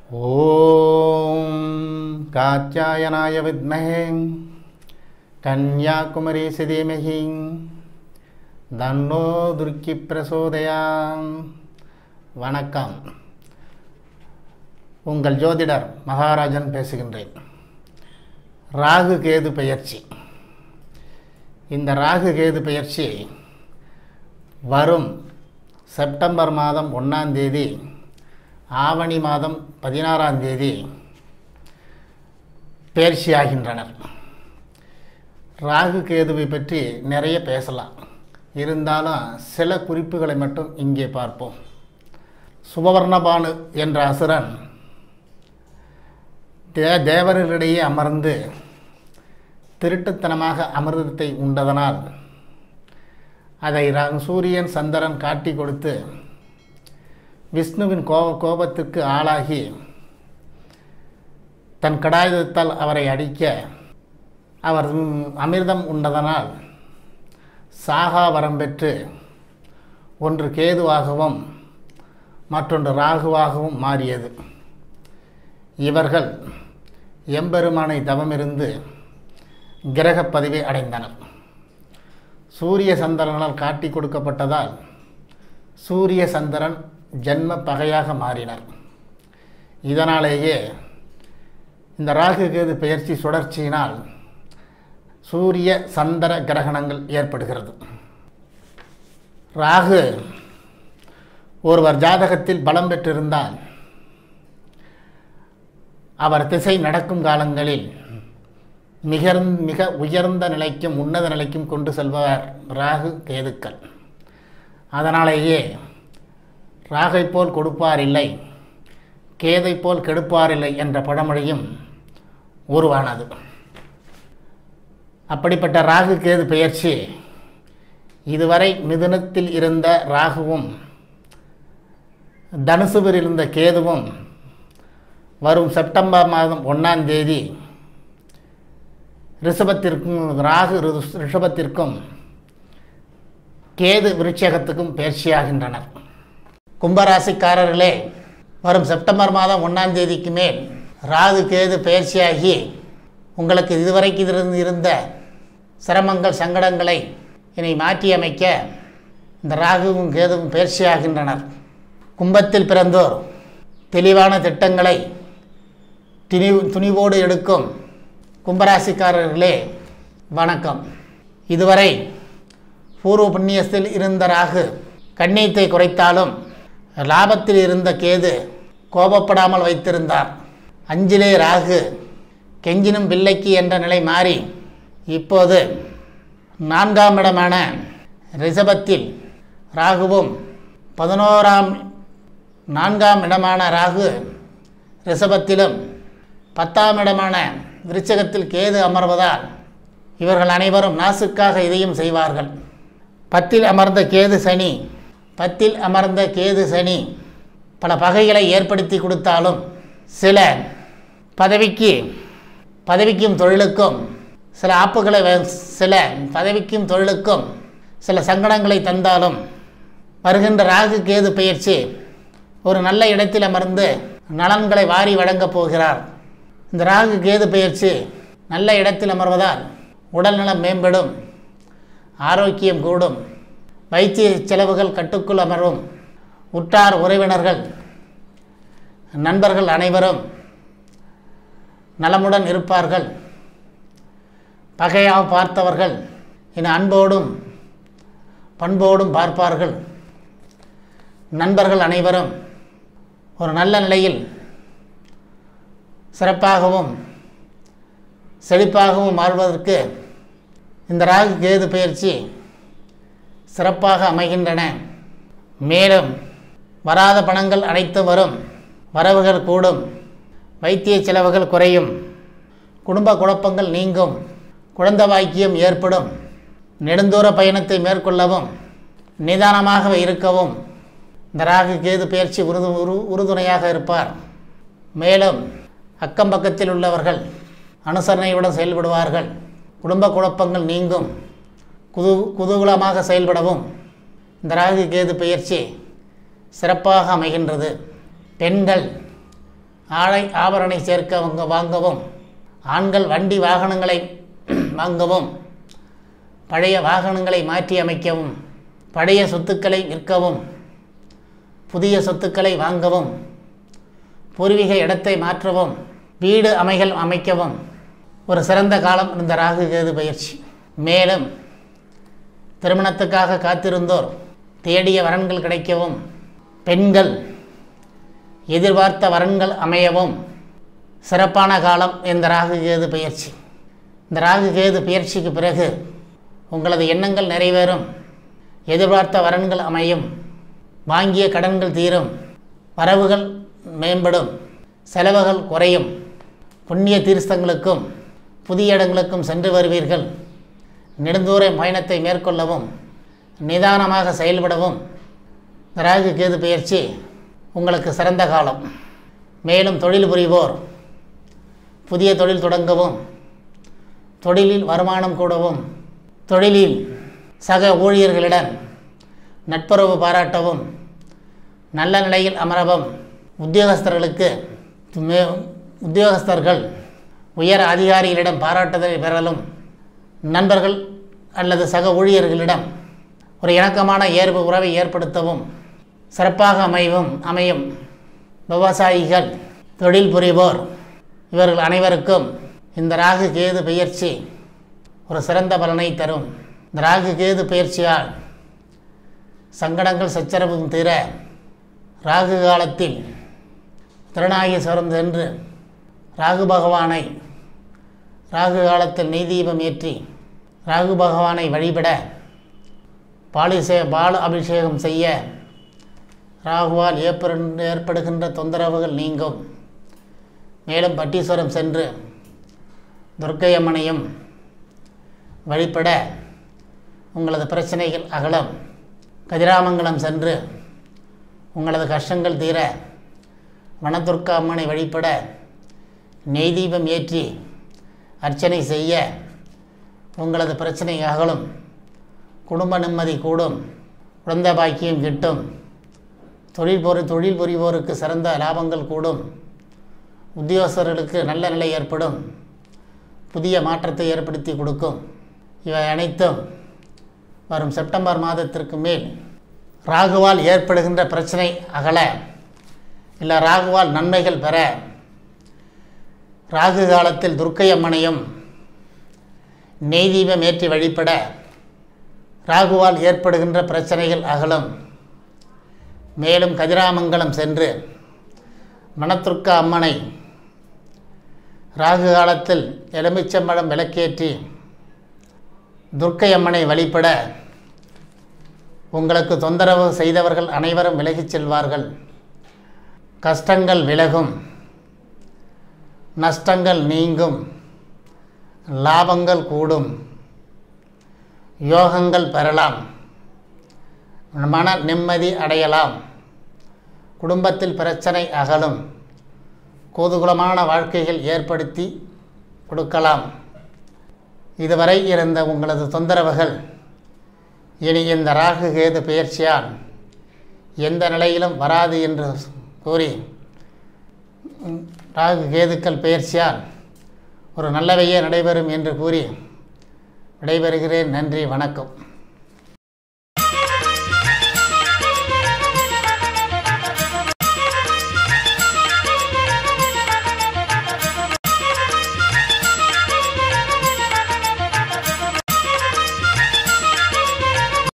ஓம் காத்தியாயனாய வித்மஹே கன்யாகுமரி சிதீமஹி தன்னோ துர்க்கி பிரசோதயாம் வணக்கம் உங்கள் ஜோதிடர் மகாராஜன் பேசுகின்றேன் ராகு கேது பெயர்ச்சி இந்த ராகு கேது பெயர்ச்சி வரும் செப்டம்பர் மாதம் ஒன்றாம் தேதி ஆவணி மாதம் பதினாறாம் தேதி பயிற்சியாகின்றனர் ராகு கேதுவை பற்றி நிறைய பேசலாம் இருந்தாலும் சில குறிப்புகளை மட்டும் இங்கே பார்ப்போம் சுபவர்ணபானு என்ற அசுரன் தே தேவர்களிடையே அமர்ந்து திருட்டுத்தனமாக அமிர்தத்தை உண்டதனால் அதை ர- சூரியன் சந்திரன் காட்டி கொடுத்து விஷ்ணுவின் கோப கோபத்துக்கு ஆளாகி தன் கடாயுதத்தால் அவரை அடிக்க அவர் ம், அமிர்தம் உண்டதனால் சாகா வரம் பெற்று ஒன்று கேதுவாகவும் மற்றொன்று ராகுவாகவும் மாறியது இவர்கள் எம்பெருமானை தவமிருந்து கிரகப் பதிவை அடைந்தனர் சூரிய சந்திரனால் காட்டி கொடுக்கப்பட்டதால் சூரிய சந்திரன் ஜன்ம பகையாக மாறினர் இதனாலேயே இந்த ராகு கேது பெயர்ச்சி சுழற்சியினால் சூரிய சந்திர கிரகணங்கள் ஏற்படுகிறது ராகு ஒருவர் ஜாதகத்தில் பலம் பெற்றிருந்தால் அவர் திசை நடக்கும் காலங்களில் மிக மிக உயர்ந்த நிலைக்கும் உன்னத நிலைக்கும் கொண்டு செல்பவர் ராகு கேதுக்கள் அதனாலேயே ராகை போல் கொடுப்பார் இல்லை கேதை போல் கெடுப்பார் இல்லை என்ற பழமொழியும் உருவானது அப்படிப்பட்ட ராகு கேது பெயர்ச்சி இதுவரை மிதுனத்தில் இருந்த ராகுவும் தனுசுவில் இருந்த கேதுவும் வரும் செப்டம்பர் மாதம் ஒன்றாம் தேதி ரிஷபத்திற்கும் ராகு ரிஷ- ரிஷபத்திற்கும் கேது விருட்சகத்துக்கும் பயிற்சியாகின்றனர் கும்பராசிக்காரர்களே வரும் செப்டம்பர் மாதம் ஒன்றாம் தேதிக்கு மேல் ராகு கேது பயிற்சியாகி உங்களுக்கு இதுவரைக்கும் இருந்து இருந்த சிரமங்கள் சங்கடங்களை இனி மாற்றியமைக்க இந்த ராகுவும் கேதுவும் பயிற்சியாகின்றனர் கும்பத்தில் பிறந்தோர் தெளிவான திட்டங்களை துணி துணிவோடு எடுக்கும் கும்பராசிக்காரர்களே வணக்கம் இதுவரை பூர்வ புண்ணியத்தில் இருந்த ராகு கண்ணீத்தை குறைத்தாலும் லாபத்தில் இருந்த கேது கோபப்படாமல் வைத்திருந்தார் அஞ்சிலே ராகு கெஞ்சினும் பிள்ளைக்கு என்ற நிலை மாறி இப்போது நான்காம் இடமான ரிஷபத்தில் ராகுவும் பதினோராம் நான்காம் இடமான ராகு ரிஷபத்திலும் பத்தாம் இடமான விருச்சகத்தில் கேது அமர்வதால் இவர்கள் அனைவரும் நாசுக்காக இதையும் செய்வார்கள் பத்தில் அமர்ந்த கேது சனி பத்தில் அமர்ந்த கேது சனி பல பகைகளை ஏற்படுத்தி கொடுத்தாலும் சில பதவிக்கு பதவிக்கும் தொழிலுக்கும் சில ஆப்புகளை வ- சில பதவிக்கும் தொழிலுக்கும் சில சங்கடங்களை தந்தாலும் வருகின்ற ராகு கேது பயிற்சி ஒரு நல்ல இடத்தில் அமர்ந்து நலன்களை வாரி வழங்கப் போகிறார் இந்த ராகு கேது பயிற்சி நல்ல இடத்தில் அமர்வதால் உடல்நலம் மேம்படும் ஆரோக்கியம் கூடும் வைத்திய செலவுகள் கட்டுக்குள் அமரும் உற்றார் உறவினர்கள் நண்பர்கள் அனைவரும் நலமுடன் இருப்பார்கள் பகையாக பார்த்தவர்கள் என அன்போடும் பண்போடும் பார்ப்பார்கள் நண்பர்கள் அனைவரும் ஒரு நல்ல நிலையில் சிறப்பாகவும் செழிப்பாகவும் மாறுவதற்கு இந்த ராகு கேது பயிற்சி சிறப்பாக அமைகின்றன மேலும் வராத பணங்கள் அனைத்தும் வரும் வரவுகள் கூடும் வைத்திய செலவுகள் குறையும் குடும்ப குழப்பங்கள் நீங்கும் குழந்தை பாக்கியம் ஏற்படும் நெடுந்தூர பயணத்தை மேற்கொள்ளவும் நிதானமாக இருக்கவும் இந்த ராகு கேது பயிற்சி உறுது உரு உறுதுணையாக இருப்பார் மேலும் அக்கம் பக்கத்தில் உள்ளவர்கள் அனுசரணையுடன் செயல்படுவார்கள் குடும்ப குழப்பங்கள் நீங்கும் குது குதூகலமாக செயல்படவும் இந்த ராகு கேது பயிற்சி சிறப்பாக அமைகின்றது பெண்கள் ஆடை ஆபரணை சேர்க்க வாங்க வாங்கவும் ஆண்கள் வண்டி வாகனங்களை வாங்கவும் பழைய வாகனங்களை மாற்றி அமைக்கவும் பழைய சொத்துக்களை விற்கவும் புதிய சொத்துக்களை வாங்கவும் பூர்வீக இடத்தை மாற்றவும் வீடு அமைகள் அமைக்கவும் ஒரு சிறந்த காலம் இந்த ராகு கேது பயிற்சி மேலும் திருமணத்துக்காக காத்திருந்தோர் தேடிய வரன்கள் கிடைக்கவும் பெண்கள் எதிர்பார்த்த வரன்கள் அமையவும் சிறப்பான காலம் இந்த ராகு கேது பயிற்சி இந்த ராகு கேது பயிற்சிக்கு பிறகு உங்களது எண்ணங்கள் நிறைவேறும் எதிர்பார்த்த வரன்கள் அமையும் வாங்கிய கடன்கள் தீரும் வரவுகள் மேம்படும் செலவுகள் குறையும் புண்ணிய தீர்த்தங்களுக்கும் புதிய இடங்களுக்கும் சென்று வருவீர்கள் நெடுந்தூர பயணத்தை மேற்கொள்ளவும் நிதானமாக செயல்படவும் இந்த ராகு கேது பயிற்சி உங்களுக்கு சிறந்த காலம் மேலும் தொழில் புரிவோர் புதிய தொழில் தொடங்கவும் தொழிலில் வருமானம் கூடவும் தொழிலில் சக ஊழியர்களிடம் நட்புறவு பாராட்டவும் நல்ல நிலையில் அமரவும் உத்தியோகஸ்தர்களுக்கு மே உத்தியோகஸ்தர்கள் உயர் அதிகாரிகளிடம் பாராட்டுதலை பெறலும் நண்பர்கள் அல்லது சக ஊழியர்களிடம் ஒரு இணக்கமான ஏற்பு உறவை ஏற்படுத்தவும் சிறப்பாக அமைவும் அமையும் விவசாயிகள் தொழில் புரிவோர் இவர்கள் அனைவருக்கும் இந்த ராகு கேது பயிற்சி ஒரு சிறந்த பலனை தரும் இந்த ராகு கேது பயிற்சியால் சங்கடங்கள் சச்சரவும் தீர ராகு காலத்தில் திருநாகேஸ்வரம் சென்று ராகு பகவானை ராகு காலத்தில் நெய் தீபம் ஏற்றி ராகு பகவானை வழிபட பாலிசே பால அபிஷேகம் செய்ய ராகுவால் ஏற்படு ஏற்படுகின்ற தொந்தரவுகள் நீங்கும் மேலும் பட்டீஸ்வரம் சென்று துர்க்கை அம்மனையும் வழிபட உங்களது பிரச்சனைகள் அகலம் கதிராமங்கலம் சென்று உங்களது கஷ்டங்கள் தீர வனதுர்க்கா அம்மனை வழிபட நெய் தீபம் ஏற்றி அர்ச்சனை செய்ய உங்களது பிரச்சனை அகலும் குடும்ப நிம்மதி கூடும் குழந்தை பாக்கியம் கிட்டும் தொழில் பொரு தொழில் புரிவோருக்கு சிறந்த லாபங்கள் கூடும் உத்தியோகஸ்தர்களுக்கு நல்ல நிலை ஏற்படும் புதிய மாற்றத்தை ஏற்படுத்தி கொடுக்கும் இவை அனைத்தும் வரும் செப்டம்பர் மாதத்திற்கு மேல் ராகுவால் ஏற்படுகின்ற பிரச்சனை அகல இல்லை ராகுவால் நன்மைகள் பெற ராகு காலத்தில் துர்க்கை அம்மனையும் நெய் தீபம் ஏற்றி வழிபட ராகுவால் ஏற்படுகின்ற பிரச்சனைகள் அகலும் மேலும் கதிராமங்கலம் சென்று மணத்துர்க்கா அம்மனை ராகு காலத்தில் எலுமிச்சம்பழம் விளக்கேற்றி துர்க்கை அம்மனை வழிபட உங்களுக்கு தொந்தரவு செய்தவர்கள் அனைவரும் விலகிச் செல்வார்கள் கஷ்டங்கள் விலகும் நஷ்டங்கள் நீங்கும் லாபங்கள் கூடும் யோகங்கள் பெறலாம் மன நிம்மதி அடையலாம் குடும்பத்தில் பிரச்சனை அகலும் கூதுகுலமான வாழ்க்கைகள் ஏற்படுத்தி கொடுக்கலாம் இதுவரை இருந்த உங்களது தொந்தரவுகள் இனி இந்த ராகு கேது பெயர்ச்சியால் எந்த நிலையிலும் வராது என்று கூறி ம், ராகு கேதுக்கள் பெயர்ச்சியால் ஒரு நல்லவையே நடைபெறும் என்று கூறி விடைபெறுகிறேன் நன்றி வணக்கம்